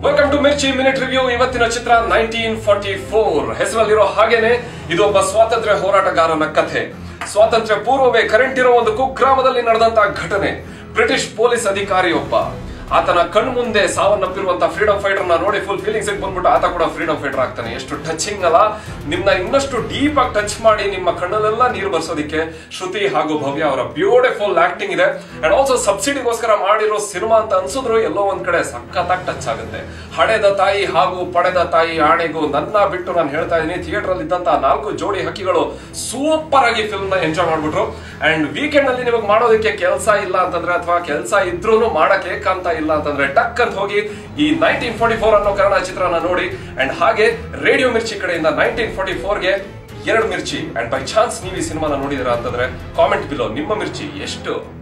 welcome to Mirchi minute review ಇವತ್ತಿನ ಚಿತ್ರ nineteen forty four ಹೆಸರಲ್ಲಿರೋ ಹಾಗೇನೆ ಇದು ಒಬ್ಬ ಸ್ವಾತಂತ್ರ್ಯ ಹೋರಾಟಗಾರನ ಕಥೆ ಸ್ವಾತಂತ್ರ್ಯ ಪೂರ್ವವೇ ಕರೆಂಟ್ ಇರೋ ಒಂದು ಕುಗ್ರಾಮದಲ್ಲಿ ನಡೆದಂತಹ ಘಟನೆ ಬ್ರಿಟಿಷ್ ಪೊಲೀಸ್ ಅಧಿಕಾರಿಯೊಬ್ಬ ಆತನ ಕಣ್ಮುಂದೆ ಸಾವನ್ನಪ್ಪಿರುವಂತಹ ಫ್ರೀಡಂ ಫೈಟರ್ ನ ನೋಡಿ ಫುಲ್ ಫೀಲಿಂಗ್ಸ್ ಬಂದ್ಬಿಟ್ಟು ಆತ ಕೂಡ ಫ್ರೀಡಂ ಫೈಟರ್ ಆಗ್ತಾನೆ ಎಷ್ಟು ಟಚಿಂಗ್ ಅಲ್ಲ ನಿಮ್ನ ಇನ್ನಷ್ಟು ಡೀಪ್ ಆಗಿ ಟಚ್ ಮಾಡಿ ನಿಮ್ಮ ಕಣ್ಣಲ್ಲೆಲ್ಲ ನೀರು ಬರ್ಸೋದಿಕ್ಕೆ ಶ್ರುತಿ ಹಾಗೂ ಭವ್ಯ ಅವರ ಬ್ಯೂಟಿಫುಲ್ ಆಕ್ಟಿಂಗ್ ಇದೆ ಅಂಡ್ ಆಲ್ಸೋ ಸಬ್ಸಿಡಿಗೋಸ್ಕರ ಮಾಡಿರೋ ಸಿನಿಮಾ ಅಂತ ಅನ್ಸಿದ್ರು ಎಲ್ಲೋ ಒಂದ್ ಕಡೆ ಸಖತ್ತಾಗಿ ಟಚ್ ಆಗುತ್ತೆ ಹಡೆದ ತಾಯಿ ಹಾಗೂ ಪಡೆದ ತಾಯಿ ಆಣೆಗೂ ನನ್ನ ಬಿಟ್ಟು ನಾನು ಹೇಳ್ತಾ ಇದ್ದೀನಿ ಥಿಯೇಟರ್ ಅಲ್ಲಿ ಇದ್ದಂತಹ ನಾಲ್ಕು ಜೋಡಿ ಹಕ್ಕಿಗಳು ಸೂಪರ್ ಆಗಿ ಫಿಲ್ಮ್ ನ ಎಂಜಾಯ್ ಮಾಡ್ಬಿಟ್ರು ಅಂಡ್ ವೀಕೆಂಡ್ ಅಲ್ಲಿ ನಿಮಗೆ ಮಾಡೋದಕ್ಕೆ ಕೆಲಸ ಇಲ್ಲ ಅಂತಂದ್ರೆ ಅಥವಾ ಕೆಲಸ ಇದ್ರೂ ಮಾಡಕ್ ಏಕಾಂತ ಇಲ್ಲ ಅಂತಂದ್ರೆ ಟಕ್ ಅಂತ ಹೋಗಿ ಈ ನೈನ್ಟೀನ್ ಫಾರ್ಟಿ ಫೋರ್ ಅನ್ನೋ ಕನ್ನಡ ಚಿತ್ರನ ನೋಡಿ ಅಂಡ್ ಹಾಗೆ ರೇಡಿಯೋ ಮಿರ್ಚಿ ಕಡೆಯಿಂದ ನೈನ್ಟೀನ್ ಫಾರ್ಟಿ ಫೋರ್ಗೆ ಎರಡು ಮಿರ್ಚಿ ಅಂಡ್ ಬೈ ಚಾನ್ಸ್ ನೀವು ಈ ಸಿನಿಮಾನ ನೋಡಿದಿರಾ ಅಂತಂದ್ರೆ ಕಾಮೆಂಟ್ ಬಿಲೋ ನಿಮ್ಮ ಮಿರ್ಚಿ ಎಷ್ಟು